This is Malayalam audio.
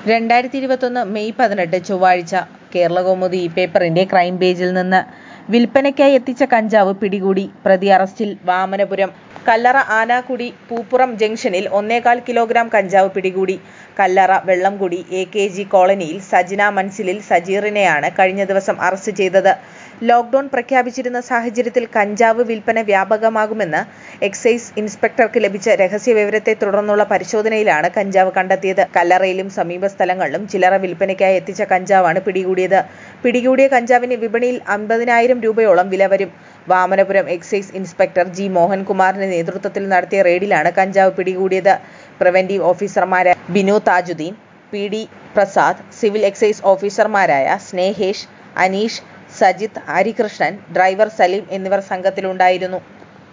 രണ്ടായിരത്തി ഇരുപത്തൊന്ന് മെയ് പതിനെട്ട് ചൊവ്വാഴ്ച കേരളകൗമുദി പേപ്പറിന്റെ ക്രൈം പേജിൽ നിന്ന് വിൽപ്പനയ്ക്കായി എത്തിച്ച കഞ്ചാവ് പിടികൂടി പ്രതി അറസ്റ്റിൽ വാമനപുരം കല്ലറ ആനാക്കുടി പൂപ്പുറം ജംഗ്ഷനിൽ ഒന്നേകാൽ കിലോഗ്രാം കഞ്ചാവ് പിടികൂടി Kallara Vellamkudi A K G കോളനിയിൽ സജിന മൻസിലിൽ സജീറിനെയാണ് കഴിഞ്ഞ ദിവസം അറസ്റ്റ് ചെയ്തത് ലോക്ഡൌൺ പ്രഖ്യാപിച്ചിരുന്ന സാഹചര്യത്തിൽ കഞ്ചാവ് വിൽപ്പന വ്യാപകമാകുമെന്ന് എക്സൈസ് ഇൻസ്പെക്ടർക്ക് ലഭിച്ച രഹസ്യവിവരത്തെ തുടർന്നുള്ള പരിശോധനയിലാണ് കഞ്ചാവ് കണ്ടെത്തിയത് കല്ലറയിലും സമീപ സ്ഥലങ്ങളിലും ചില്ലറ വിൽപ്പനയ്ക്കായി എത്തിച്ച കഞ്ചാവാണ് പിടികൂടിയത് പിടികൂടിയ കഞ്ചാവിന് വിപണിയിൽ അമ്പതിനായിരം രൂപയോളം വില വരും വാമനപുരം എക്സൈസ് ഇൻസ്പെക്ടർ ജി മോഹൻകുമാറിന്റെ നേതൃത്വത്തിൽ നടത്തിയ റെയ്ഡിലാണ് കഞ്ചാവ് പിടികൂടിയത് പ്രിവന്റീവ് ഓഫീസർമാരായ Binu Thajuddeen P D Prasad civil excise ഓഫീസർമാരായ സ്നേഹേഷ് അനീഷ് സജിത്ത് ഹരികൃഷ്ണൻ ഡ്രൈവർ സലീം എന്നിവർ സംഘത്തിലുണ്ടായിരുന്നു